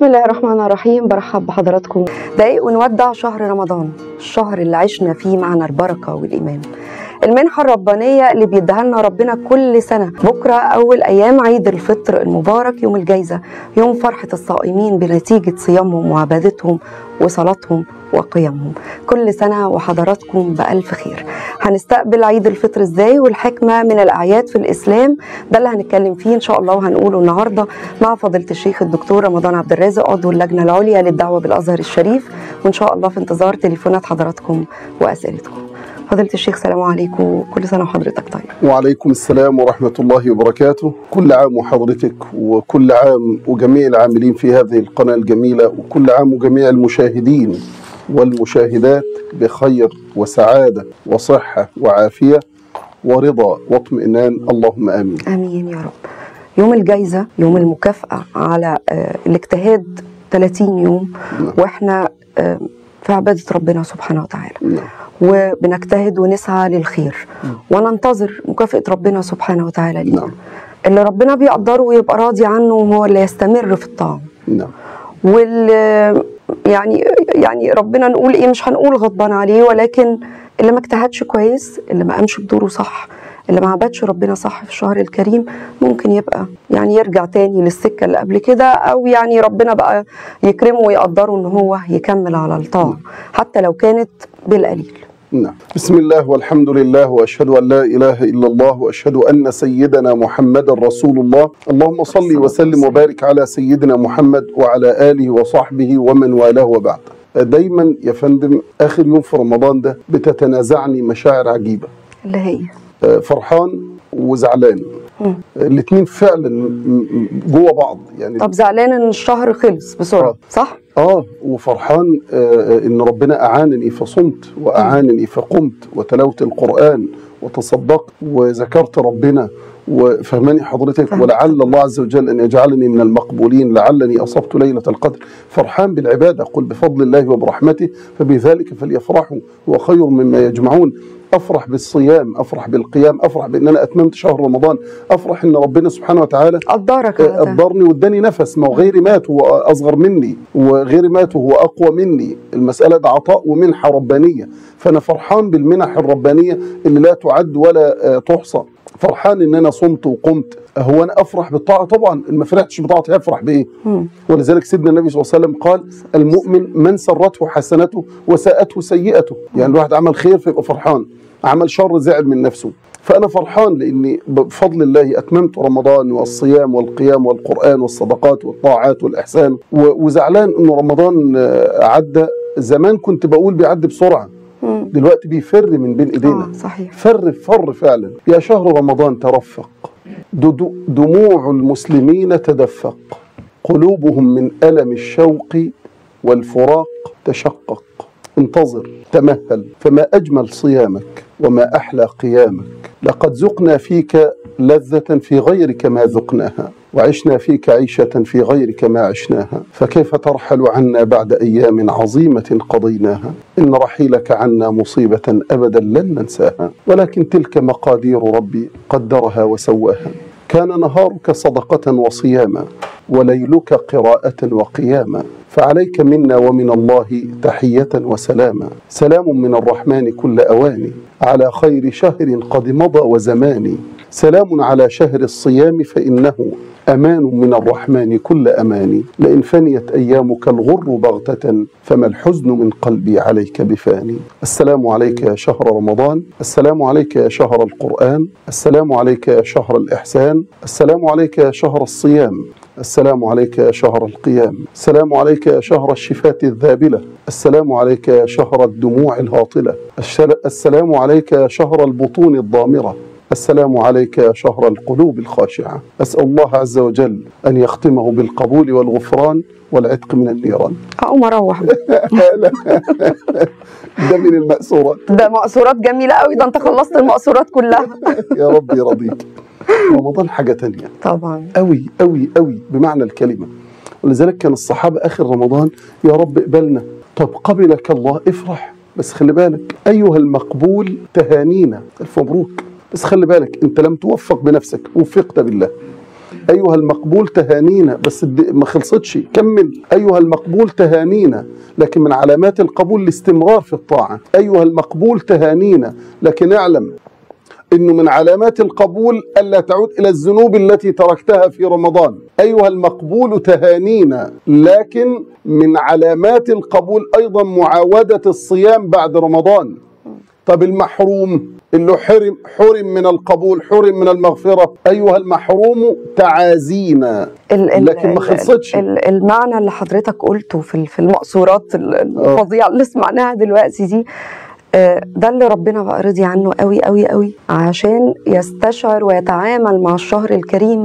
بسم الله الرحمن الرحيم برحب بحضراتكم دقايق ونودع شهر رمضان الشهر اللي عشنا فيه معنا البركة والإيمان المنحة الربانية اللي بيديها لنا ربنا كل سنة بكرة أول أيام عيد الفطر المبارك يوم الجايزة يوم فرحة الصائمين بنتيجة صيامهم وعبادتهم وصلاتهم وقيامهم كل سنة وحضراتكم بألف خير هنستقبل عيد الفطر ازاي والحكمة من الأعياد في الإسلام ده اللي هنتكلم فيه إن شاء الله وهنقوله النهاردة مع فضيلة الشيخ الدكتور رمضان عبد الرازق عضو اللجنة العليا للدعوة بالأزهر الشريف وإن شاء الله في انتظار تليفونات حضراتكم وأسئلتكم فضيلة الشيخ سلام عليكم وكل سنة وحضرتك طيب وعليكم السلام ورحمة الله وبركاته كل عام وحضرتك وكل عام وجميع العاملين في هذه القناة الجميلة وكل عام وجميع المشاهدين والمشاهدات بخير وسعادة وصحة وعافية ورضا واطمئنان اللهم آمين آمين يا رب يوم الجايزة يوم المكافأة على آه، الاجتهاد 30 يوم نعم. واحنا آه، في عبادة ربنا سبحانه وتعالى نعم. وبنجتهد ونسعى للخير وننتظر مكافأة ربنا سبحانه وتعالى لينا نعم. اللي ربنا بيقدره ويبقى راضي عنه هو اللي يستمر في الطاعة نعم واللي يعني يعني ربنا نقول ايه مش هنقول غضبان عليه ولكن اللي ما اجتهدش كويس اللي ما قامش بدوره صح اللي ما عبدش ربنا صح في الشهر الكريم ممكن يبقى يعني يرجع تاني للسكه اللي قبل كده او يعني ربنا بقى يكرمه ويقدره ان هو يكمل على الطاعه حتى لو كانت بالقليل نعم بسم الله والحمد لله واشهد ان لا اله الا الله واشهد ان سيدنا محمدا رسول الله اللهم صل وسلم وبارك على سيدنا محمد وعلى اله وصحبه ومن والاه وبعد دايما يا فندم اخر يوم في رمضان ده بتتنازعني مشاعر عجيبه اللي هي آه، فرحان وزعلان مم. الاثنين فعلا م- م- جوه بعض يعني طب زعلان ان الشهر خلص بسرعه آه. صح؟ اه وفرحان آه ان ربنا اعانني فصمت واعانني فقمت وتلوت القران وتصدقت وذكرت ربنا وفهماني حضرتك فهمت. ولعل الله عز وجل ان يجعلني من المقبولين لعلني اصبت ليله القدر فرحان بالعباده قل بفضل الله وبرحمته فبذلك فليفرحوا هو خير مما يجمعون افرح بالصيام افرح بالقيام افرح بان انا اتممت شهر رمضان افرح ان ربنا سبحانه وتعالى قدرك على ده قدرني واداني نفس ما هو غيري مات وهو اصغر مني وغيري مات وهو اقوى مني المساله ده عطاء ومنحه ربانيه فانا فرحان بالمنح الربانيه اللي لا تعد ولا آه، تحصى فرحان ان انا صمت وقمت هو انا افرح بالطاعه طبعا إن ما فرحتش بطاعتي هفرح بايه مم. ولذلك سيدنا النبي صلى الله عليه وسلم قال المؤمن من سرته حسنته وساءته سيئته يعني الواحد عمل خير فيبقى فرحان عمل شر زعل من نفسه فأنا فرحان لأني بفضل الله أتممت رمضان والصيام والقيام والقرآن والصدقات والطاعات والإحسان و- وزعلان إنه رمضان آه، عدى زمان كنت بقول بيعدي بسرعة مم. دلوقتي بيفر من بين إيدينا اه صحيح فر فر فعلا يا شهر رمضان ترفق ددو- دموع المسلمين تدفق قلوبهم من ألم الشوق والفراق تشقق انتظر تمهل فما أجمل صيامك وما أحلى قيامك لقد ذقنا فيك لذة في غيرك ما ذقناها وعشنا فيك عيشة في غيرك ما عشناها فكيف ترحل عنا بعد أيام عظيمة قضيناها إن رحيلك عنا مصيبة أبدا لن ننساها ولكن تلك مقادير ربي قدرها وسواها كان نهارك صدقة وصياما وليلك قراءة وقياما فعليك منا ومن الله تحية وسلاما سلام من الرحمن كل أواني على خير شهر قد مضى وزمان سلام على شهر الصيام فإنه أمان من الرحمن كل أمان لئن فنيت أيامك الغر بغتة فما الحزن من قلبي عليك بفاني السلام عليك يا شهر رمضان السلام عليك يا شهر القرآن السلام عليك يا شهر الإحسان السلام عليك يا شهر الصيام السلام عليك يا شهر القيام السلام عليك يا شهر الشفات الذابلة السلام عليك يا شهر الدموع الهاطلة الشل- السلام عليك يا شهر البطون الضامرة السلام عليك يا شهر القلوب الخاشعة أسأل الله عز وجل أن يختمه بالقبول والغفران والعتق من النيران اقوم اروح ده من المأسورات ده مقصورات جميله قوي ده انت خلصت المقصورات كلها يا رب يرضيك رمضان حاجة تانية طبعا أوي أوي أوي بمعنى الكلمة ولذلك كان الصحابة آخر رمضان يا رب اقبلنا طب قبلك الله افرح بس خلي بالك أيها المقبول تهانينا ألف مبروك بس خلي بالك أنت لم توفق بنفسك وفقت بالله ايها المقبول تهانينا بس الد- ما خلصتش كمل ايها المقبول تهانينا لكن من علامات القبول الاستمرار في الطاعه ايها المقبول تهانينا لكن اعلم انه من علامات القبول الا تعود الى الذنوب التي تركتها في رمضان ايها المقبول تهانينا لكن من علامات القبول ايضا معاوده الصيام بعد رمضان طب المحروم اللي حرم حرم من القبول حرم من المغفره ايها المحروم تعازينا ال- ال- لكن ما ال- خلصتش. ال- المعنى اللي حضرتك قلته في ال- في المقصورات ال- الفظيعه اللي سمعناها دلوقتي دي آه، ده اللي ربنا بقى رضي عنه قوي قوي قوي عشان يستشعر ويتعامل مع الشهر الكريم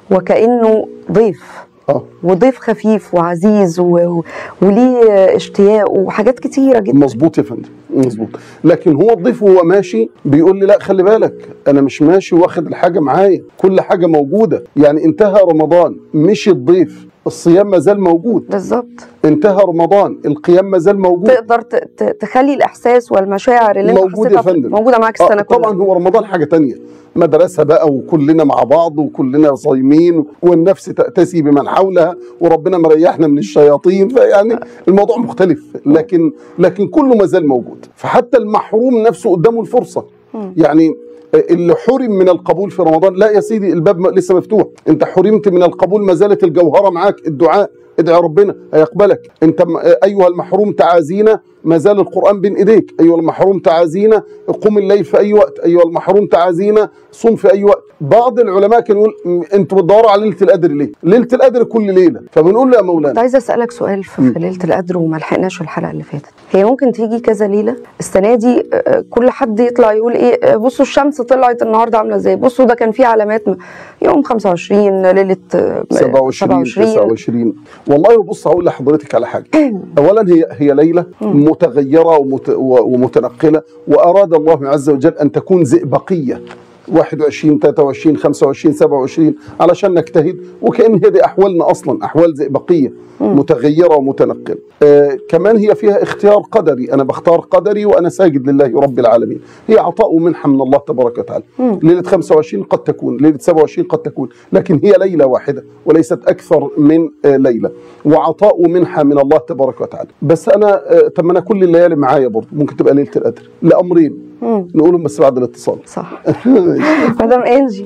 وكانه ضيف اه وضيف خفيف وعزيز و... و... وليه اشتياق وحاجات كتيره جدا مظبوط يا فندم مظبوط لكن هو الضيف وهو ماشي بيقول لي لا خلي بالك انا مش ماشي واخد الحاجه معايا كل حاجه موجوده يعني انتهى رمضان مشي الضيف الصيام ما زال موجود بالظبط انتهى رمضان القيام ما زال موجود تقدر ت... ت... تخلي الاحساس والمشاعر اللي انت موجود يا حسيتها في- فندم. موجوده معاك آه، السنه كلها طبعا هو رمضان حاجه تانية مدرسة بقى وكلنا مع بعض وكلنا صايمين والنفس تأتسي بمن حولها وربنا مريحنا من الشياطين فيعني الموضوع مختلف لكن لكن كله ما زال موجود فحتى المحروم نفسه قدامه الفرصة يعني اللي حرم من القبول في رمضان لا يا سيدي الباب م- لسه مفتوح انت حرمت من القبول ما زالت الجوهرة معاك الدعاء ادعي ربنا هيقبلك انت م- ايها المحروم تعازينا ما زال القران بين ايديك ايها المحروم تعازينا قم الليل في اي وقت ايها المحروم تعازينا صوم في اي وقت بعض العلماء كانوا يقول م- انتوا بتدوروا على ليله القدر ليه ليله القدر كل ليله فبنقول له يا كنت مولانا عايزه اسالك سؤال في في ليله القدر وما لحقناش الحلقه اللي فاتت هي ممكن تيجي كذا ليله السنه دي آه، كل حد يطلع يقول ايه آه، بصوا الشمس طلعت النهارده عامله ازاي بصوا ده كان في علامات م- يوم 25 ليله آه، 27 29 والله بص هقول لحضرتك على حاجه اولا هي هي ليله متغيره ومت و- ومتنقله واراد الله عز وجل ان تكون زئبقيه 21 23 25 27 علشان نجتهد وكأن هي دي احوالنا اصلا احوال زئبقيه متغيره ومتنقله آه كمان هي فيها اختيار قدري انا بختار قدري وانا ساجد لله رب العالمين هي عطاء ومنحه من الله تبارك وتعالى ليله 25 قد تكون ليله 27 قد تكون لكن هي ليله واحده وليست اكثر من آه ليله وعطاء ومنحه من الله تبارك وتعالى بس انا آه طب ما انا كل الليالي معايا برضه ممكن تبقى ليله القدر لامرين نقولهم بس بعد الاتصال صح مدام انجي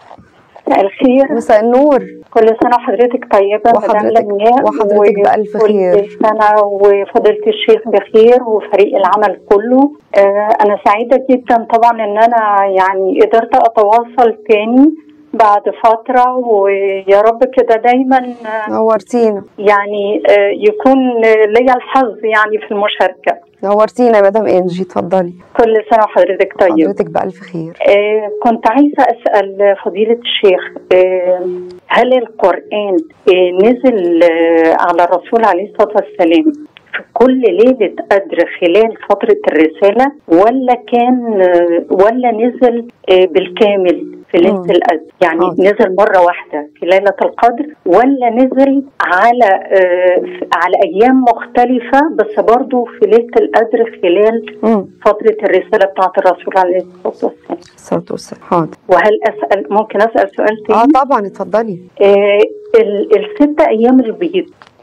مساء الخير مساء النور كل سنة وحضرتك طيبة وحضرتك- مدام لمياء وحضرتك بألف وكل خير. سنة وفضيلة الشيخ بخير وفريق العمل كله آه أنا سعيدة جدا طبعا إن أنا يعني قدرت أتواصل تاني بعد فترة ويا رب كده دايما آه، نورتينا يعني آه، يكون ليا الحظ يعني في المشاركة نورتينا يا مدام انجي اتفضلي كل سنة وحضرتك طيب حضرتك بألف خير آه، كنت عايزة أسأل فضيلة الشيخ آه، هل القرآن آه، نزل آه، على الرسول عليه الصلاة والسلام في كل ليلة قدر خلال فترة الرسالة ولا كان آه، ولا نزل آه، بالكامل في ليلة مم. القدر يعني حاضر. نزل مرة واحدة في ليلة القدر ولا نزل على آه، على أيام مختلفة بس برضو في ليلة القدر خلال امم فترة الرسالة بتاعت الرسول عليه الصلاة والسلام الصلاه والسلام حاضر وهل أسأل ممكن أسأل سؤال اه تاني؟ طبعا اتفضلي آه ال- الست أيام البيض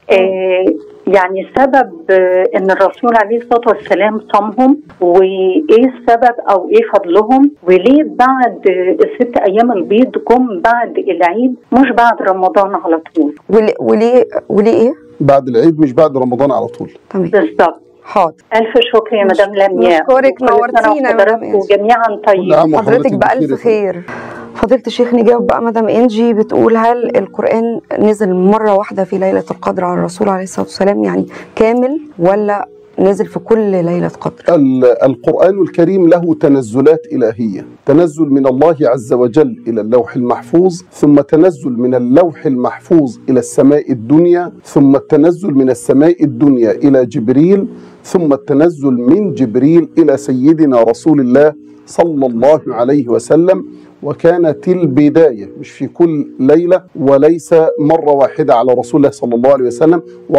آه يعني سبب آه ان الرسول عليه الصلاه والسلام صامهم وايه السبب او ايه فضلهم وليه بعد آه، الست ايام البيض جم بعد العيد مش بعد رمضان على طول وليه وليه وليه ايه بعد العيد مش بعد رمضان على طول تمام بالظبط حاضر الف شكر يا مش- مدام لمياء نشكرك، وكل سنة نورتينا يا مدام وحضراتكم إنجي. جميعا كل طيب عام حضرتك وحضرتك بألف بخير خير فضيلة الشيخ نجاوب بقى مدام انجي بتقول هل القرآن نزل مرة واحدة في ليلة القدر على الرسول عليه الصلاة والسلام يعني كامل ولا نزل في كل ليلة قدر ال- القرآن الكريم له تنزلات إلهية تنزل من الله عز وجل إلى اللوح المحفوظ ثم تنزل من اللوح المحفوظ إلى السماء الدنيا ثم التنزل من السماء الدنيا إلى جبريل ثم التنزل من جبريل إلى سيدنا رسول الله صلى الله عليه وسلم وكانت البداية مش في كل ليلة وليس مرة واحدة على رسول الله صلى الله عليه وسلم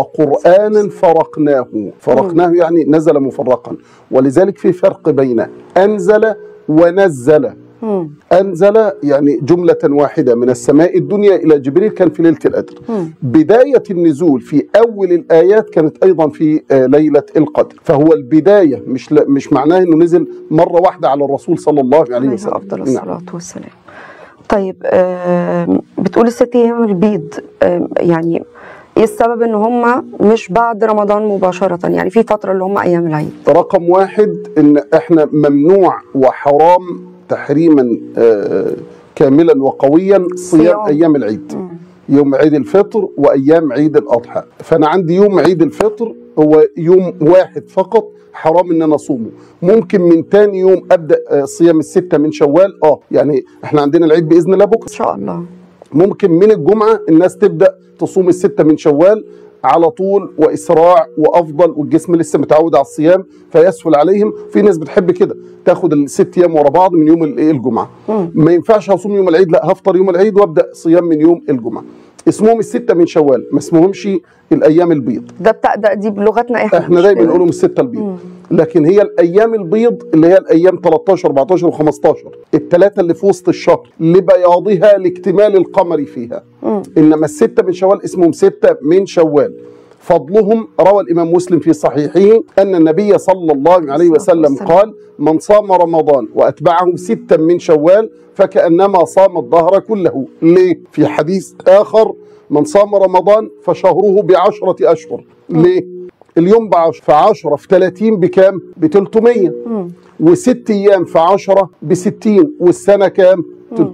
وقرآنا فرقناه فرقناه يعني نزل مفرقا ولذلك في فرق بين أنزل ونزل مم. أنزل يعني جملة واحدة من السماء الدنيا إلى جبريل كان في ليلة القدر مم. بداية النزول في أول الآيات كانت أيضا في آه، ليلة القدر فهو البداية مش لا- مش معناه أنه نزل مرة واحدة على الرسول صلى الله عليه عليه وسلم افضل نعم. الصلاه والسلام طيب آم، بتقول الست ايام البيض آم، يعني ايه السبب ان هم مش بعد رمضان مباشره يعني في فتره اللي هم ايام العيد رقم واحد ان احنا ممنوع وحرام تحريما آه، كاملا وقويا صيام صيام. ايام العيد يوم عيد الفطر وايام عيد الاضحى فانا عندي يوم عيد الفطر هو يوم واحد فقط حرام ان انا اصومه ممكن من تاني يوم ابدا آه، صيام الستة من شوال اه يعني احنا عندنا العيد باذن الله بكره ان شاء الله ممكن من الجمعة الناس تبدأ تصوم الستة من شوال على طول وإسراع وأفضل والجسم لسه متعود على الصيام فيسهل عليهم في ناس بتحب كده تاخد الست أيام ورا بعض من يوم الإيه الجمعة مم. ما ينفعش أصوم يوم العيد لا هفطر يوم العيد وأبدأ صيام من يوم الجمعة اسمهم الستة من شوال ما اسمهمش الأيام البيض ده بتاع ده دي بلغتنا احنا احنا مش دايما كده. نقولهم الستة البيض لكن هي الايام البيض اللي هي الايام 13 14 و15 الثلاثه اللي في وسط الشهر لبياضها لاكتمال القمر فيها مم. انما السته من شوال اسمهم سته من شوال فضلهم روى الامام مسلم في صحيحه ان النبي صلى الله عليه وسلم والسلام. قال من صام رمضان واتبعه ستا من شوال فكانما صام الدهر كله ليه في حديث اخر من صام رمضان فشهره بعشره اشهر ليه اليوم بعشر فعشرة في 30 بكام؟ ب 300 مم. وست ايام في 10 ب 60 والسنه كام؟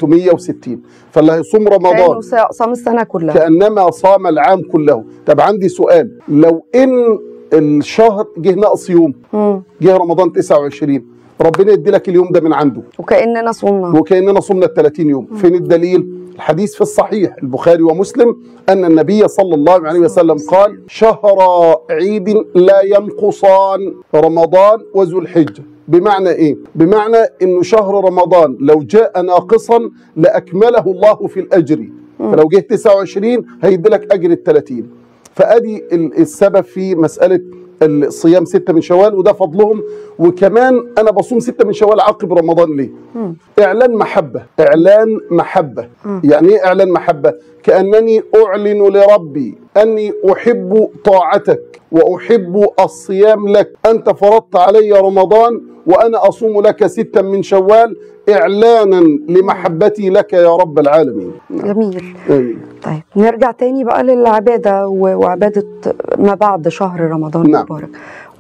360 فاللي هيصوم رمضان كانه صا- صام السنه كلها كانما صام العام كله طب عندي سؤال لو ان الشهر جه نقص يوم مم. جه رمضان 29 ربنا يدي لك اليوم ده من عنده وكاننا صومنا وكاننا صمنا ال 30 يوم فين الدليل الحديث في الصحيح البخاري ومسلم ان النبي صلى الله عليه وسلم قال شهر عيد لا ينقصان رمضان وذو الحجه بمعنى ايه بمعنى انه شهر رمضان لو جاء ناقصا لاكمله الله في الاجر فلو جه 29 هيدي لك اجر ال 30 فادي ال- السبب في مساله الصيام ستة من شوال وده فضلهم وكمان انا بصوم ستة من شوال عقب رمضان ليه اعلان محبة اعلان محبة يعني ايه اعلان محبة كأنني اعلن لربي اني احب طاعتك واحب الصيام لك انت فرضت علي رمضان وانا اصوم لك ستا من شوال اعلانا لمحبتي لك يا رب العالمين جميل أي. طيب نرجع تاني بقى للعبادة و- وعبادة ما بعد شهر رمضان نعم. المبارك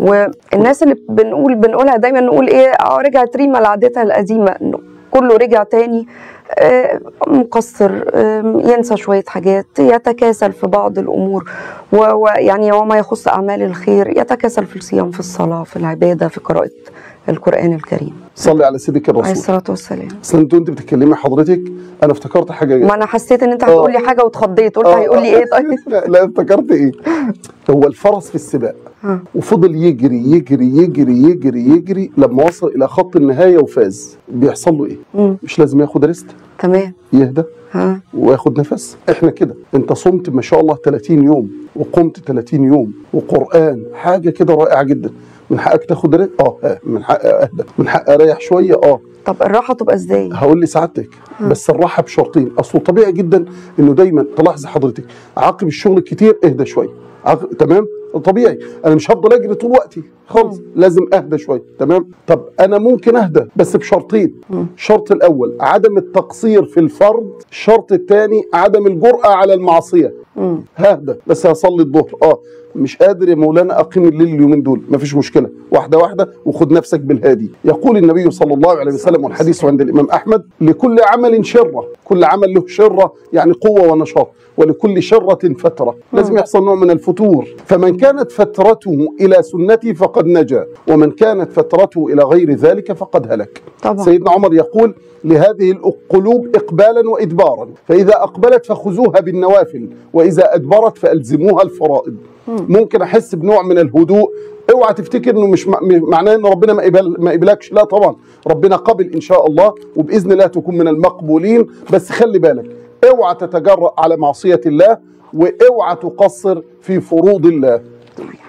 والناس اللي بنقول بنقولها دايما نقول ايه اه رجعت ريما لعادتها القديمة إنه كله رجع تاني آه، مقصر آم، ينسى شوية حاجات يتكاسل في بعض الأمور و- ويعني وما يخص أعمال الخير يتكاسل في الصيام في الصلاة في العبادة في قراءة القرآن الكريم صلي على سيدك عليه الرسول الصلاة والسلام اصل انت وانت بتتكلمي حضرتك انا افتكرت حاجه ما أنا حسيت إن أنت آه. هتقول لي حاجة واتخضيت قلت آه، هيقول لي آه. إيه طيب لا, لا افتكرت ايه هو الفرس في السباق ها. وفضل يجري يجري يجري يجري يجري لما وصل الى خط النهايه وفاز بيحصل له ايه مم. مش لازم ياخد ريست تمام يهدى ها وياخد نفس احنا كده انت صمت ما شاء الله 30 يوم وقمت 30 يوم وقران حاجه كده رائعه جدا من حقك تاخد ريست اه آه. من حق اهدى من حق اريح شويه اه طب الراحة تبقى ازاي؟ هقول لسعادتك بس الراحه بشرطين اصله طبيعي جدا انه دايما تلاحظ حضرتك عقب الشغل الكتير اهدى شويه عقب تمام طبيعي انا مش هفضل اجري طول وقتي خالص لازم اهدى شويه تمام طب انا ممكن اهدى بس بشرطين الشرط الاول عدم التقصير في الفرض الشرط الثاني عدم الجرأه على المعصيه مم. ههدى بس هصلي الظهر اه مش قادر يا مولانا اقيم الليل اليومين دول مفيش مشكله واحده واحده وخد نفسك بالهادي يقول النبي صلى الله عليه وسلم والحديث عند الامام احمد لكل عمل شره كل عمل له شره يعني قوه ونشاط ولكل شره فتره لازم يحصل نوع من الفتور فمن كانت فترته الى سنتي فقد نجا ومن كانت فترته الى غير ذلك فقد هلك طبعا. سيدنا عمر يقول لهذه القلوب اقبالا وادبارا فاذا اقبلت فخذوها بالنوافل واذا ادبرت فالزموها الفرائض ممكن احس بنوع من الهدوء اوعى تفتكر انه مش مع- معناه ان ربنا ما قبل ما قبلكش لا طبعا ربنا قبل ان شاء الله وباذن الله تكون من المقبولين بس خلي بالك اوعى تتجرأ على معصيه الله واوعى تقصر في فروض الله طيب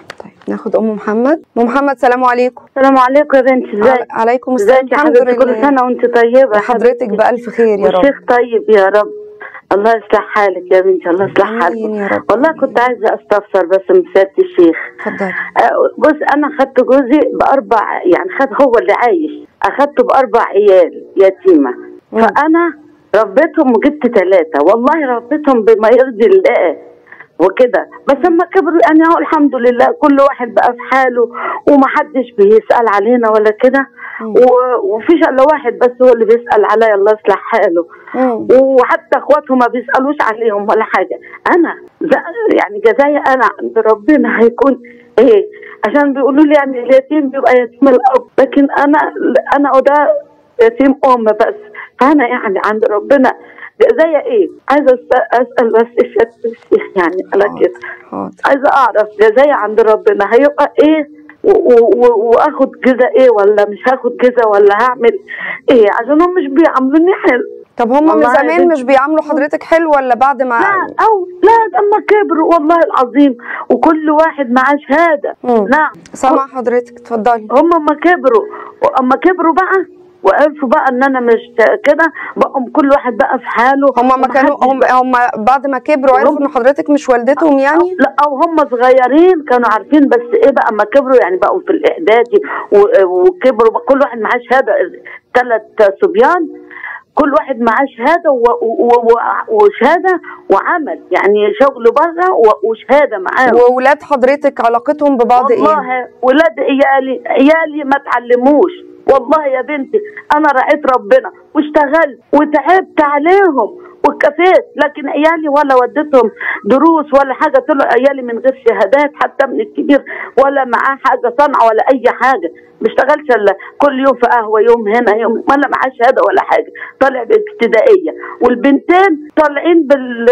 ناخد ام محمد ام محمد سلام عليكم السلام عليكم يا بنت ازيك عل- عليكم السلام ازيك يا الحمد حبيبتي كل لله سنه وانت طيبه يا حضرتك حبيبتي. بألف خير يا رب والشيخ طيب يا رب الله يصلح حالك يا بنتي الله يصلح آمين حالك يا رب. والله كنت عايزه استفسر بس من سياده الشيخ اتفضلي آه، بص انا خدت جوزي باربع يعني خد هو اللي عايش اخدته باربع عيال يتيمه مم. فانا ربيتهم وجبت ثلاثه والله ربيتهم بما يرضي الله وكده بس لما كبروا يعني اهو الحمد لله كل واحد بقى في حاله ومحدش بيسال علينا ولا كده مم. و- وفيش الا واحد بس هو اللي بيسال عليا الله يصلح حاله مم. وحتى اخواتهم ما بيسالوش عليهم ولا حاجه انا ز- يعني جزايا انا عند ربنا هيكون ايه عشان بيقولوا لي يعني اليتيم بيبقى يتيم الاب لكن انا انا وده يتيم ام بس فانا يعني عند ربنا جزايا ايه عايزه أس- اسال بس الشيخ الشيخ يعني على كده حاضر عايزه اعرف جزايا عند ربنا هيبقى ايه و- و- و- واخد جزا ايه ولا مش هاخد جزا ولا هعمل ايه عشان هم مش بيعاملوني حلو طب هم من والله يا زمان بنتي. مش بيعاملوا حضرتك حلو ولا بعد ما لا او لا لما كبروا والله العظيم وكل واحد معاه شهاده مم. نعم سامع حضرتك اتفضلي هم ما كبروا واما كبروا بقى وعرفوا بقى ان انا مش كده بقوا كل واحد بقى في حاله هم ما كانوا ومحدش هم هم بعد ما كبروا عرفوا ان حضرتك مش والدتهم يعني لا او هم صغيرين كانوا عارفين بس ايه بقى اما كبروا يعني بقوا في الاعدادي و- وكبروا بقى كل واحد معاه شهاده ثلاث صبيان كل واحد معاه شهاده و- و- و- وشهاده وعمل يعني شغل بره و- وشهاده معاه وولاد حضرتك علاقتهم ببعض ايه والله ولاد عيالي عيالي ما تعلموش والله يا بنتي انا رعيت ربنا واشتغلت وتعبت عليهم وكفيت لكن عيالي ولا وديتهم دروس ولا حاجه طلعوا عيالي من غير شهادات حتى من الكبير ولا معاه حاجه صنعه ولا اي حاجه ما اشتغلش الا كل يوم في قهوه يوم هنا يوم ولا معاه شهاده ولا حاجه طالع بابتدائيه والبنتين طالعين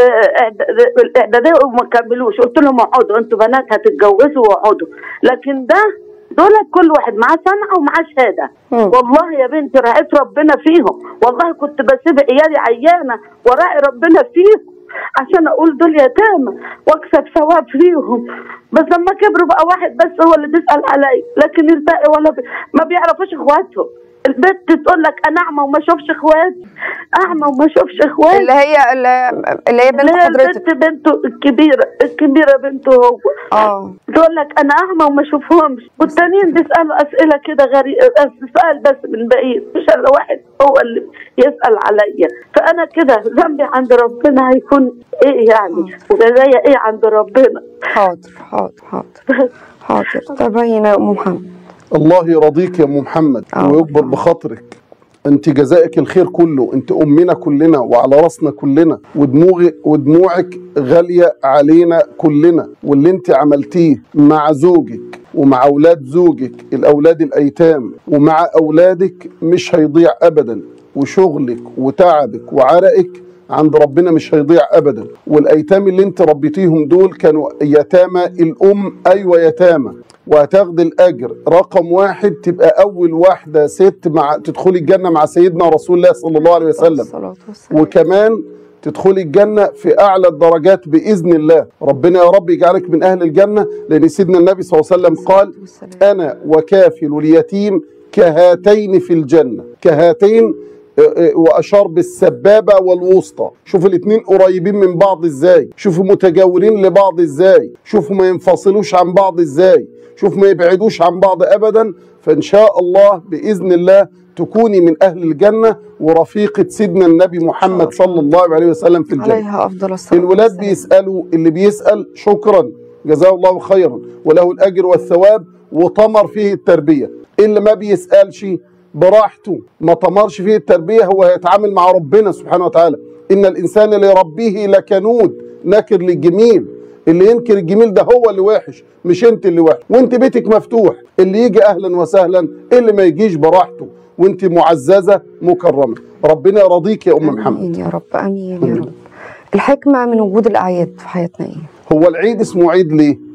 بالإعد- بالاعداديه وما كملوش قلت لهم اقعدوا انتوا بنات هتتجوزوا واقعدوا لكن ده دول كل واحد معاه صنعه ومعاه شهاده مم. والله يا بنتي رعيت ربنا فيهم والله كنت بسيب عيالي عيانه وراعي ربنا فيهم عشان اقول دول يتامى واكسب ثواب فيهم بس لما كبروا بقى واحد بس هو اللي بيسال عليا لكن الباقي ولا بي... ما بيعرفوش اخواتهم البنت تقول لك انا اعمى وما اشوفش اخواتي اعمى وما اشوفش اخواتي اللي هي اللي اللي هي بنت اللي هي حضرتك البنت بنته الكبيره الكبيره بنته هو اه تقول لك انا اعمى وما اشوفهمش والتانيين بيسالوا اسئله كده غريبه سؤال بس من بعيد مش الا واحد هو اللي يسال عليا فانا كده ذنبي عند ربنا هيكون ايه يعني وجزايا ايه عند ربنا حاضر حاضر حاضر حاضر تابعينا يا ام محمد الله يرضيك يا ام محمد آه. ويكبر بخاطرك انت جزائك الخير كله انت امنا كلنا وعلى راسنا كلنا ودموعي ودموعك غاليه علينا كلنا واللي انت عملتيه مع زوجك ومع اولاد زوجك الاولاد الايتام ومع اولادك مش هيضيع ابدا وشغلك وتعبك وعرقك عند ربنا مش هيضيع ابدا والايتام اللي انت ربيتيهم دول كانوا يتامى الام ايوه يتامى وهتاخد الاجر رقم واحد تبقى اول واحده ست مع تدخلي الجنه مع سيدنا رسول الله صلى الله عليه وسلم الصلاة والسلام وكمان تدخلي الجنة في أعلى الدرجات بإذن الله ربنا يا رب يجعلك من أهل الجنة لأن سيدنا النبي صلى الله عليه وسلم قال والسلام. أنا وكافل اليتيم كهاتين في الجنة كهاتين آه، آه، وأشار بالسبابة والوسطى شوفوا الاتنين قريبين من بعض إزاي شوفوا متجاورين لبعض إزاي شوفوا ما ينفصلوش عن بعض إزاي شوف ما يبعدوش عن بعض أبدا فإن شاء الله بإذن الله تكوني من أهل الجنة ورفيقة سيدنا النبي محمد صلى الله عليه وسلم في الجنة عليها افضل الصلاة الولاد والسلام. بيسألوا اللي بيسأل شكرا جزاه الله خيرا وله الأجر والثواب وطمر فيه التربية اللي ما بيسألش براحته ما طمرش فيه التربية هو هيتعامل مع ربنا سبحانه وتعالى إن الإنسان لربه لكنود نكر للجميل اللي ينكر الجميل ده هو اللي وحش مش انت اللي وحش وانت بيتك مفتوح اللي يجي اهلا وسهلا اللي ما يجيش براحته وانت معززه مكرمه ربنا يرضيك يا ام محمد امين يا رب امين يا رب الحكمة من وجود الاعياد في حياتنا ايه هو العيد اسمه عيد ليه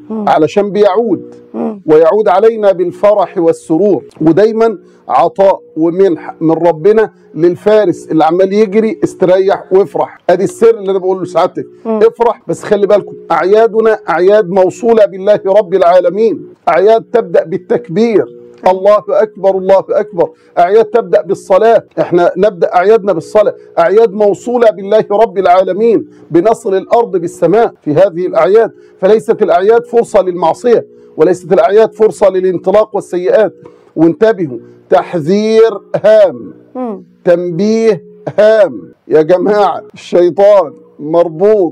علشان بيعود مم. ويعود علينا بالفرح والسرور ودايما عطاء ومنح من ربنا للفارس اللي عمال يجري استريح وافرح ادي السر اللي انا بقوله لسعادتك افرح بس خلي بالكم اعيادنا اعياد موصوله بالله رب العالمين اعياد تبدا بالتكبير الله اكبر الله اكبر اعياد تبدا بالصلاه احنا نبدا اعيادنا بالصلاه اعياد موصوله بالله رب العالمين بنصر الارض بالسماء في هذه الاعياد فليست الاعياد فرصه للمعصيه وليست الاعياد فرصه للانطلاق والسيئات وانتبهوا تحذير هام مم. تنبيه هام يا جماعة الشيطان مربوط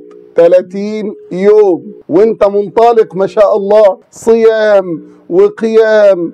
30 يوم وانت منطلق ما شاء الله صيام وقيام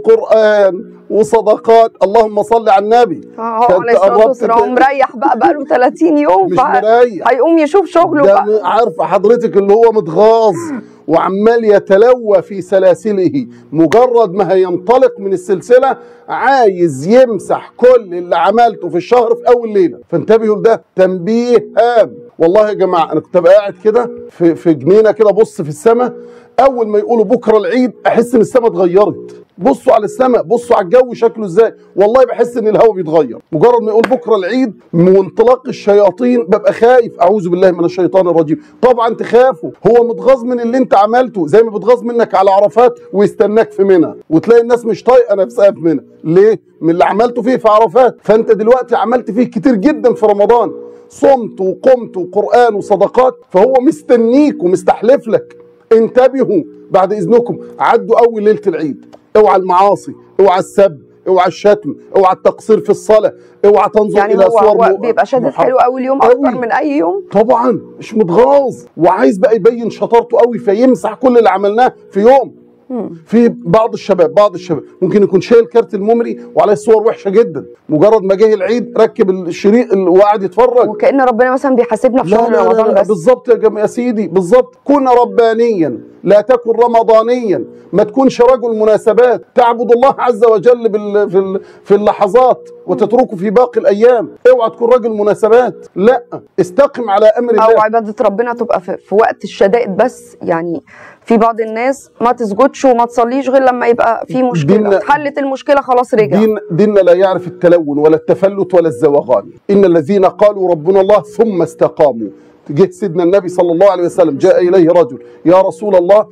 وقرآن وصدقات اللهم صل على النبي اه كنت عليه الصلاه قربت والسلام هو ت- مريح بقى بقاله 30 يوم مش فه- مريح. هيقوم يشوف شغله ده بقى م- عارفه حضرتك اللي هو متغاظ وعمال يتلوى في سلاسله مجرد ما هينطلق من السلسله عايز يمسح كل اللي عملته في الشهر في اول ليله فانتبهوا لده تنبيه هام والله يا جماعه انا كنت أبقى قاعد كده في في جنينه كده بص في السماء اول ما يقولوا بكره العيد احس ان السماء اتغيرت بصوا على السماء بصوا على الجو شكله ازاي والله بحس ان الهواء بيتغير مجرد ما يقول بكره العيد وانطلاق الشياطين ببقى خايف اعوذ بالله من الشيطان الرجيم طبعا تخافوا هو متغاظ من اللي انت عملته زي ما بتغاظ منك على عرفات ويستناك في منى وتلاقي الناس مش طايقه نفسها في منى ليه من اللي عملته فيه في عرفات فانت دلوقتي عملت فيه كتير جدا في رمضان صمت وقمت وقران وصدقات فهو مستنيك ومستحلف لك انتبهوا بعد اذنكم عدوا اول ليله العيد اوعى المعاصي اوعى السب اوعى الشتم اوعى التقصير في الصلاه اوعى تنظر يعني الى هو, صور هو م- بيبقى شادد محرمة. حلو اول يوم أوي. اكتر من اي يوم طبعا مش متغاظ وعايز بقى يبين شطارته قوي فيمسح كل اللي عملناه في يوم في بعض الشباب بعض الشباب ممكن يكون شايل كارت الممري وعليه صور وحشه جدا مجرد ما جه العيد ركب الشريط اللي- وقعد يتفرج وكأن ربنا مثلا بيحاسبنا في لا شهر لا لا, رمضان لا بس بالظبط يا جماعه يا سيدي بالظبط كن ربانيا لا تكن رمضانيا ما تكونش رجل مناسبات تعبد الله عز وجل بال في ال- في اللحظات وتتركه في باقي الايام اوعى تكون رجل مناسبات لا استقم على امر او الله عباده ربنا تبقى في, في وقت الشدائد بس يعني في بعض الناس ما تسجدش وما تصليش غير لما يبقى في مشكله ديننا- اتحلت المشكله خلاص رجع دين ديننا لا يعرف التلون ولا التفلت ولا الزوغان ان الذين قالوا ربنا الله ثم استقاموا جه سيدنا النبي صلى الله عليه وسلم جاء اليه رجل يا رسول الله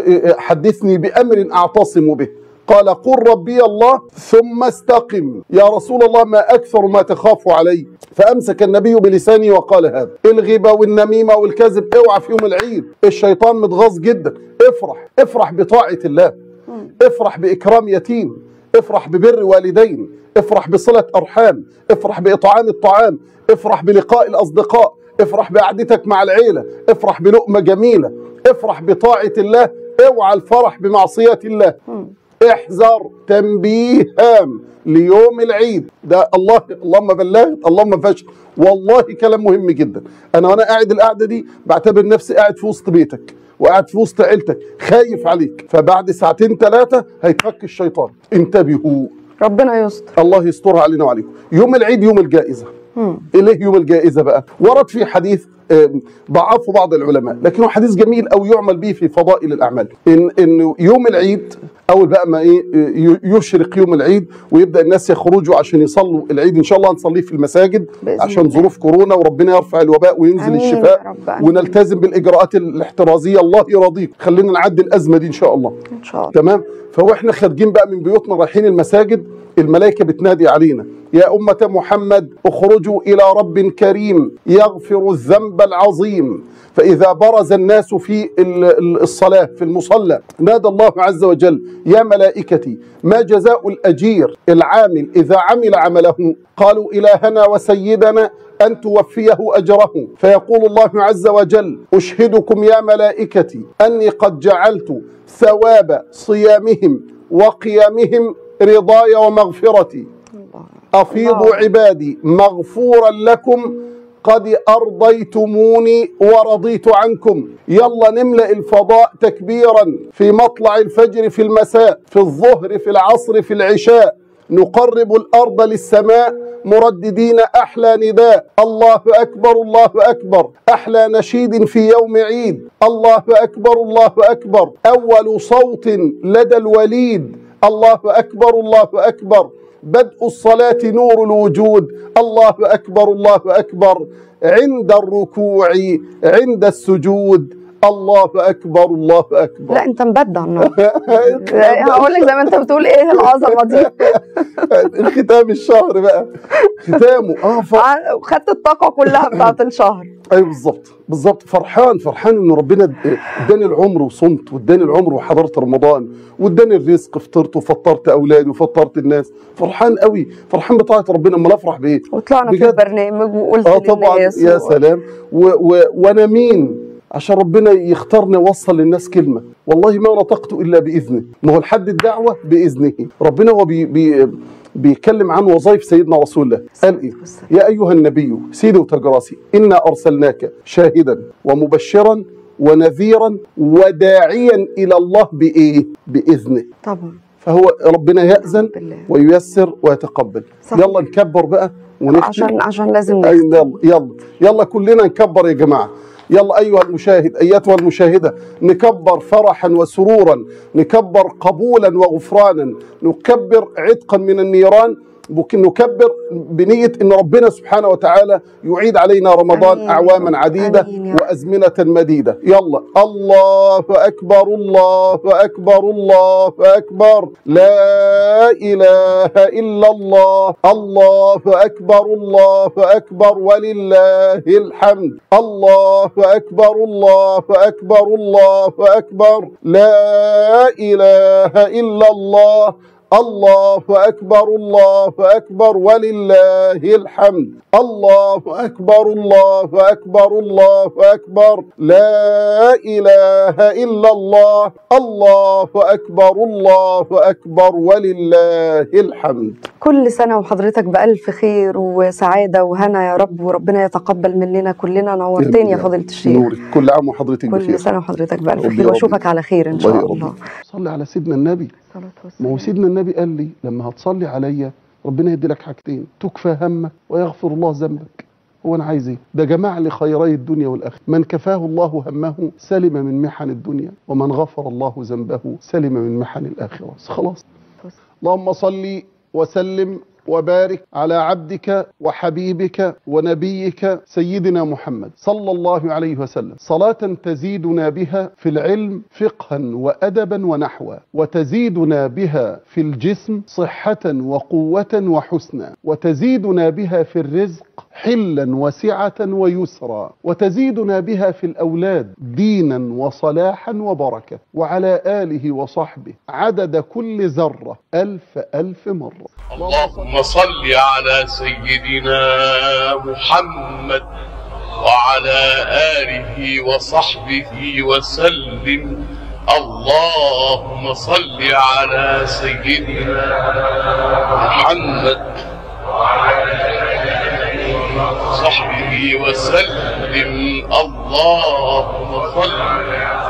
حدثني بامر اعتصم به قال قل ربي الله ثم استقم يا رسول الله ما اكثر ما تخاف علي فامسك النبي بلسانه وقال هذا الغيبه والنميمه والكذب اوعى في يوم العيد الشيطان متغاظ جدا افرح افرح بطاعه الله افرح باكرام يتيم افرح ببر والدين افرح بصله ارحام افرح باطعام الطعام افرح بلقاء الاصدقاء افرح بقعدتك مع العيله افرح بلقمه جميله افرح بطاعه الله اوعى الفرح بمعصيه الله احذر تنبيه هام ليوم العيد ده الله اللهم بلغت اللهم فشل والله كلام مهم جدا انا وانا قاعد القعده دي بعتبر نفسي قاعد في وسط بيتك وقاعد في وسط عيلتك خايف عليك فبعد ساعتين ثلاثه هيتفك الشيطان انتبهوا ربنا يستر الله يسترها علينا وعليكم يوم العيد يوم الجائزه إليه يوم الجائزة بقى ورد في حديث آم، ضعفه بعض العلماء لكنه حديث جميل أو يعمل به في فضائل الأعمال إن إنه يوم العيد أول بقى ما إيه ي- يشرق يوم العيد ويبدأ الناس يخرجوا عشان يصلوا العيد إن شاء الله هنصليه في المساجد بإذن عشان الله. ظروف كورونا وربنا يرفع الوباء وينزل آمين يا الشفاء رب، آمين. ونلتزم بالإجراءات الاحترازية الله يرضيك خلينا نعدي الأزمة دي إن شاء الله ان شاء الله تمام فواحنا خارجين بقى من بيوتنا رايحين المساجد الملائكه بتنادي علينا يا امه محمد اخرجوا الى رب كريم يغفر الذنب العظيم فاذا برز الناس في ال- ال- الصلاه في المصلى نادى الله عز وجل يا ملائكتي ما جزاء الاجير العامل اذا عمل عمله قالوا الهنا وسيدنا أن توفيه أجره فيقول الله عز وجل أشهدكم يا ملائكتي أني قد جعلت ثواب صيامهم وقيامهم رضاي ومغفرتي أفيضوا عبادي مغفورا لكم قد أرضيتموني ورضيت عنكم يلا نملأ الفضاء تكبيرا في مطلع الفجر في المساء في الظهر في العصر في العشاء نقرب الأرض للسماء مرددين أحلى نداء الله أكبر الله أكبر أحلى نشيد في يوم عيد الله أكبر الله أكبر أول صوت لدى الوليد الله أكبر الله أكبر بدء الصلاة نور الوجود الله أكبر الله أكبر عند الركوع عند السجود الله أكبر الله أكبر لا انت مبدع النهارده هقول لك زي ما انت بتقول ايه العظمه دي الختام الشهر بقى ختامه اه ف... خدت الطاقه كلها بتاعت الشهر ايوه بالظبط بالظبط فرحان فرحان ان ربنا اداني العمر وصمت واداني العمر وحضرت رمضان واداني الرزق فطرت وفطرت اولادي وفطرت الناس فرحان قوي فرحان بطاعه ربنا امال افرح بايه وطلعنا في بجد. البرنامج وقلت اه طبعا للناس يا و- سلام و و وانا مين عشان ربنا يختارني اوصل للناس كلمه والله ما نطقت الا باذنه ما هو الحد الدعوه باذنه ربنا هو بي بي بيتكلم عن وظائف سيدنا رسول الله قال ايه يا ايها النبي سيدي وتجراسي انا ارسلناك شاهدا ومبشرا ونذيرا وداعيا الى الله بايه باذنه طبعا فهو ربنا ياذن بالله. وييسر ويتقبل صح. يلا نكبر بقى ونختم عشان عشان لازم أي نختم. يلا يلا يلا كلنا نكبر يا جماعه يلا ايها المشاهد ايتها المشاهده نكبر فرحا وسرورا نكبر قبولا وغفرانا نكبر عتقا من النيران ممكن نكبر بنية إن ربنا سبحانه وتعالى يعيد علينا رمضان آمين. أعواما عديدة آمين يا رب. وأزمنة مديدة يلا الله أكبر الله أكبر الله أكبر لا إله إلا الله الله أكبر الله أكبر ولله الحمد الله أكبر الله أكبر الله أكبر لا إله إلا الله الله أكبر الله أكبر ولله الحمد الله أكبر الله أكبر الله أكبر لا إله إلا الله الله أكبر الله أكبر ولله الحمد كل سنة وحضرتك بألف خير وسعادة وهنا يا رب وربنا يتقبل مننا كلنا نورتني يا فضيلة الشيخ نورك كل عام وحضرتك بخير كل سنة وحضرتك بألف ربي خير يرضيك. واشوفك على خير إن شاء الله الله يرضيك. صلي على سيدنا النبي صلاة ما هو والسلام. سيدنا النبي قال لي لما هتصلي عليا ربنا يدي لك حاجتين تكفى همك ويغفر الله ذنبك هو انا عايز ايه ده جمع لي خيري الدنيا والاخره من كفاه الله همه سلم من محن الدنيا ومن غفر الله ذنبه سلم من محن الاخره خلاص اللهم صل وسلم وبارك على عبدك وحبيبك ونبيك سيدنا محمد صلى الله عليه وسلم صلاة تزيدنا بها في العلم فقها وأدبا ونحوا وتزيدنا بها في الجسم صحة وقوة وحسنا وتزيدنا بها في الرزق حلا وسعة ويسرا وتزيدنا بها في الأولاد دينا وصلاحا وبركة وعلى آله وصحبه عدد كل ذرة ألف ألف مرة اللهم صل على سيدنا محمد وعلى آله وصحبه وسلم اللهم صل على سيدنا محمد وصحبه وسلم اللهم صل